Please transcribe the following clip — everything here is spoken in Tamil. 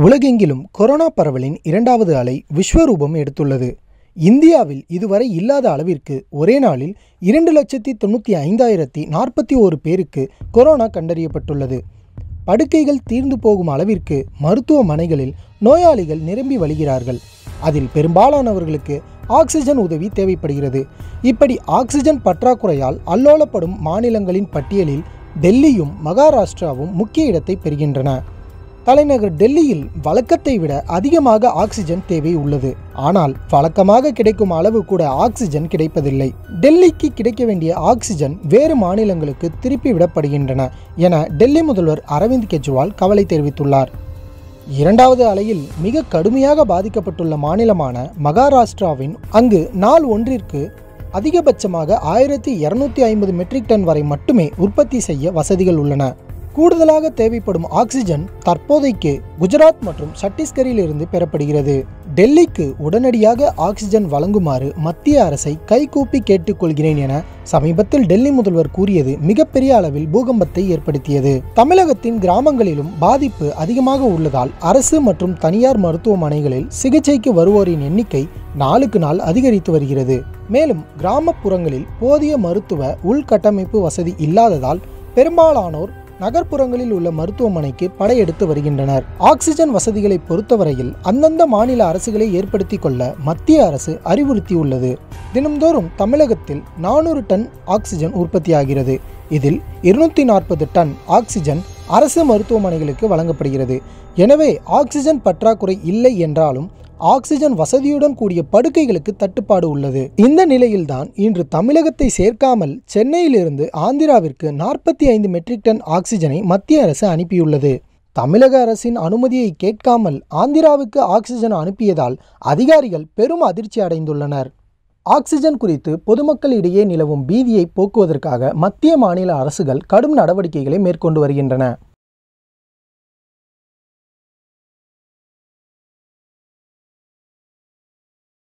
உலகெங்கிலும் கொரோனா பரவலின் இரண்டாவது அலை விஸ்வரூபம் எடுத்துள்ளது இந்தியாவில் இதுவரை இல்லாத அளவிற்கு ஒரே நாளில் இரண்டு லட்சத்தி தொண்ணூற்றி ஐந்தாயிரத்தி நாற்பத்தி ஓரு பேருக்கு கொரோனா கண்டறியப்பட்டுள்ளது படுக்கைகள் தீர்ந்து போகும் அளவிற்கு மருத்துவமனைகளில் நோயாளிகள் நிரம்பி வழிகிறார்கள் அதில் பெரும்பாலானவர்களுக்கு ஆக்சிஜன் உதவி தேவைப்படுகிறது இப்படி ஆக்சிஜன் பற்றாக்குறையால் அல்லோலப்படும் மாநிலங்களின் பட்டியலில் டெல்லியும் மகாராஷ்டிராவும் முக்கிய இடத்தை பெறுகின்றன தலைநகர் டெல்லியில் வழக்கத்தை விட அதிகமாக ஆக்சிஜன் தேவை உள்ளது ஆனால் வழக்கமாக கிடைக்கும் அளவு கூட ஆக்சிஜன் கிடைப்பதில்லை டெல்லிக்கு கிடைக்க வேண்டிய ஆக்சிஜன் வேறு மாநிலங்களுக்கு திருப்பி விடப்படுகின்றன என டெல்லி முதல்வர் அரவிந்த் கெஜ்ரிவால் கவலை தெரிவித்துள்ளார் இரண்டாவது அலையில் மிக கடுமையாக பாதிக்கப்பட்டுள்ள மாநிலமான மகாராஷ்டிராவின் அங்கு நாள் ஒன்றிற்கு அதிகபட்சமாக ஆயிரத்தி இருநூத்தி ஐம்பது மெட்ரிக் டன் வரை மட்டுமே உற்பத்தி செய்ய வசதிகள் உள்ளன கூடுதலாக தேவைப்படும் ஆக்சிஜன் தற்போதைக்கு குஜராத் மற்றும் சத்தீஸ்கரில் இருந்து பெறப்படுகிறது டெல்லிக்கு உடனடியாக ஆக்சிஜன் வழங்குமாறு மத்திய அரசை கைகூப்பி கேட்டுக்கொள்கிறேன் என சமீபத்தில் டெல்லி முதல்வர் கூறியது மிகப்பெரிய அளவில் பூகம்பத்தை ஏற்படுத்தியது தமிழகத்தின் கிராமங்களிலும் பாதிப்பு அதிகமாக உள்ளதால் அரசு மற்றும் தனியார் மருத்துவமனைகளில் சிகிச்சைக்கு வருவோரின் எண்ணிக்கை நாளுக்கு நாள் அதிகரித்து வருகிறது மேலும் கிராமப்புறங்களில் போதிய மருத்துவ உள்கட்டமைப்பு வசதி இல்லாததால் பெரும்பாலானோர் நகர்ப்புறங்களில் உள்ள மருத்துவமனைக்கு படையெடுத்து வருகின்றனர் ஆக்சிஜன் வசதிகளை பொறுத்தவரையில் அந்தந்த மாநில அரசுகளை ஏற்படுத்தி கொள்ள மத்திய அரசு அறிவுறுத்தியுள்ளது தினம்தோறும் தமிழகத்தில் நானூறு டன் ஆக்சிஜன் உற்பத்தியாகிறது இதில் இருநூத்தி நாற்பது டன் ஆக்சிஜன் அரசு மருத்துவமனைகளுக்கு வழங்கப்படுகிறது எனவே ஆக்சிஜன் பற்றாக்குறை இல்லை என்றாலும் ஆக்சிஜன் வசதியுடன் கூடிய படுக்கைகளுக்கு தட்டுப்பாடு உள்ளது இந்த நிலையில்தான் இன்று தமிழகத்தை சேர்க்காமல் சென்னையிலிருந்து ஆந்திராவிற்கு நாற்பத்தி ஐந்து மெட்ரிக் டன் ஆக்சிஜனை மத்திய அரசு அனுப்பியுள்ளது தமிழக அரசின் அனுமதியை கேட்காமல் ஆந்திராவுக்கு ஆக்சிஜன் அனுப்பியதால் அதிகாரிகள் பெரும் அதிர்ச்சி அடைந்துள்ளனர் ஆக்சிஜன் குறித்து பொதுமக்களிடையே நிலவும் பீதியை போக்குவதற்காக மத்திய மாநில அரசுகள் கடும் நடவடிக்கைகளை மேற்கொண்டு வருகின்றன